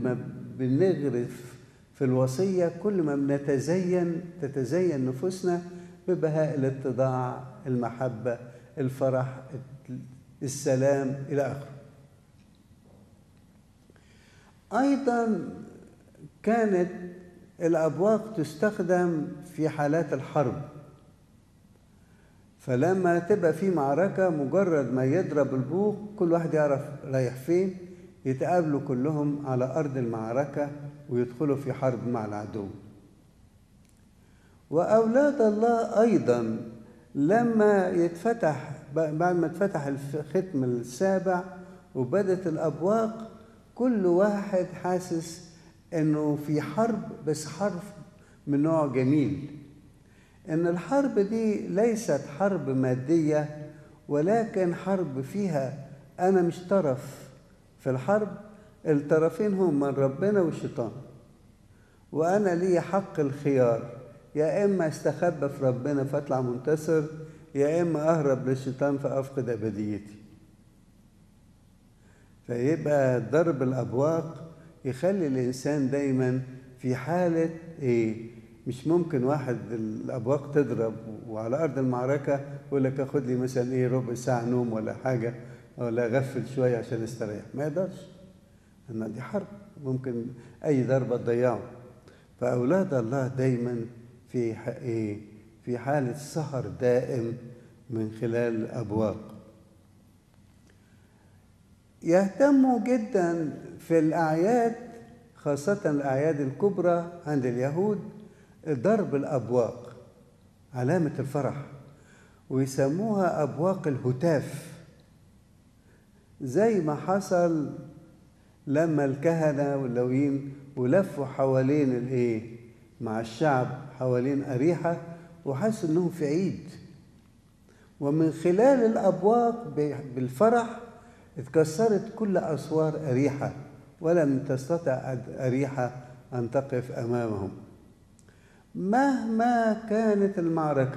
ما بنغرف في الوصية كل ما بنتزين تتزين نفوسنا ببهاء الاتضاع المحبة الفرح السلام إلى آخره أيضا كانت الأبواق تستخدم في حالات الحرب فلما تبقى في معركة مجرد ما يضرب البوق كل واحد يعرف رايح فين يتقابلوا كلهم على أرض المعركة ويدخلوا في حرب مع العدو وأولاد الله أيضا لما يتفتح بعد ما اتفتح الختم السابع وبدت الأبواق كل واحد حاسس إنه في حرب بس حرب من نوع جميل إن الحرب دي ليست حرب مادية ولكن حرب فيها أنا مش طرف في الحرب الطرفين هم من ربنا والشيطان وأنا لي حق الخيار يا إما استخبى في ربنا فأطلع منتصر يا إما أهرب للشيطان فأفقد أبديتي فيبقى ضرب الأبواق يخلي الإنسان دايما في حالة إيه مش ممكن واحد الأبواق تضرب وعلى أرض المعركة يقول لك أخد لي مثلا إيه ربع ساعة نوم ولا حاجة ولا أغفل شوية عشان استريح ما يقدرش إن دي حرب ممكن أي ضربة تضيعه فأولاد الله دايما في إيه في حالة سهر دائم من خلال الأبواق يهتموا جدا في الأعياد خاصة الأعياد الكبرى عند اليهود ضرب الأبواق علامة الفرح ويسموها أبواق الهتاف زي ما حصل لما الكهنة واللويين ولفوا حوالين الايه مع الشعب حوالين أريحة وحسوا انهم في عيد ومن خلال الأبواق بالفرح اتكسرت كل أسوار أريحة ولم تستطع أريحة أن تقف أمامهم مهما كانت المعركة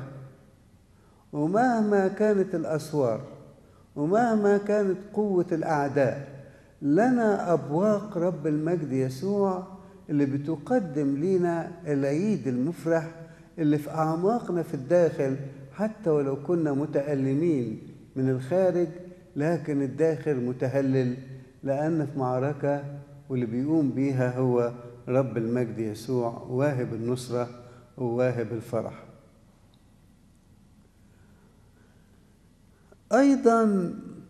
ومهما كانت الأسوار ومهما كانت قوة الأعداء لنا أبواق رب المجد يسوع اللي بتقدم لنا العيد المفرح اللي في أعماقنا في الداخل حتى ولو كنا متألمين من الخارج لكن الداخل متهلل لأن في معركة واللي بيقوم بيها هو رب المجد يسوع واهب النصرة وواهب الفرح أيضا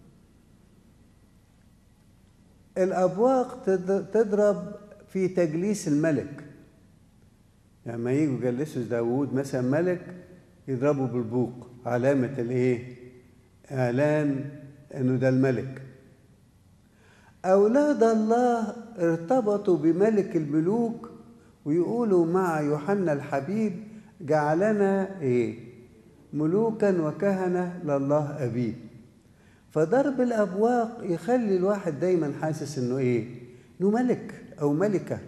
الأبواق تضرب في تجليس الملك يعني لما يجوا يجلسوا داوود مثلا ملك يضربوا بالبوق علامة الإيه؟ إعلان إنه ده الملك أولاد الله ارتبطوا بملك الملوك ويقولوا مع يوحنا الحبيب جعلنا إيه؟ ملوكا وكهنة لله أبيه فضرب الأبواق يخلي الواحد دايما حاسس إنه إيه؟ إنه ملك أو ملكة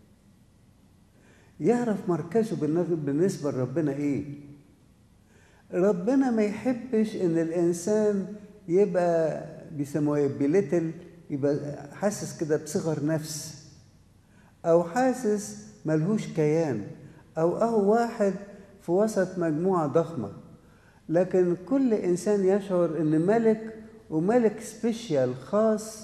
يعرف مركزه بالنسبة لربنا إيه؟ ربنا ما يحبش إن الإنسان يبقى بيسموه إيه؟ بليتل يبقى حاسس كده بصغر نفس أو حاسس ملهوش كيان أو أهو واحد في وسط مجموعة ضخمة لكن كل إنسان يشعر إن ملك وملك سبيشيال خاص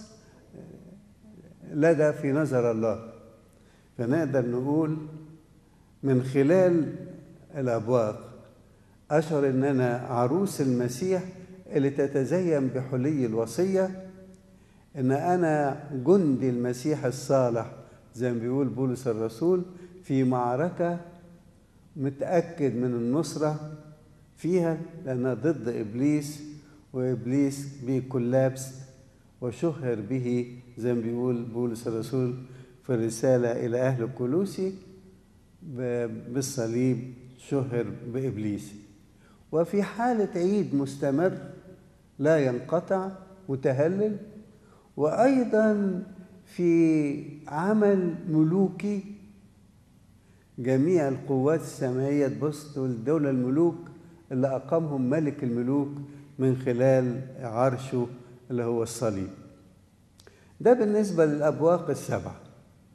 لدى في نظر الله فنقدر نقول من خلال الأبواق أشعر إن أنا عروس المسيح اللي تتزين بحلي الوصية إن أنا جندي المسيح الصالح زي ما بيقول بولس الرسول في معركة متأكد من النصرة فيها لأنها ضد إبليس وإبليس بكلابس وشهر به زي ما بيقول بولس الرسول في الرسالة إلى أهل كولوسي بالصليب شهر بإبليس وفي حالة عيد مستمر لا ينقطع متهلل وأيضا في عمل ملوكي جميع القوات السماوية تبص لدول الملوك اللي أقامهم ملك الملوك من خلال عرشه اللي هو الصليب ده بالنسبة للأبواق السبعة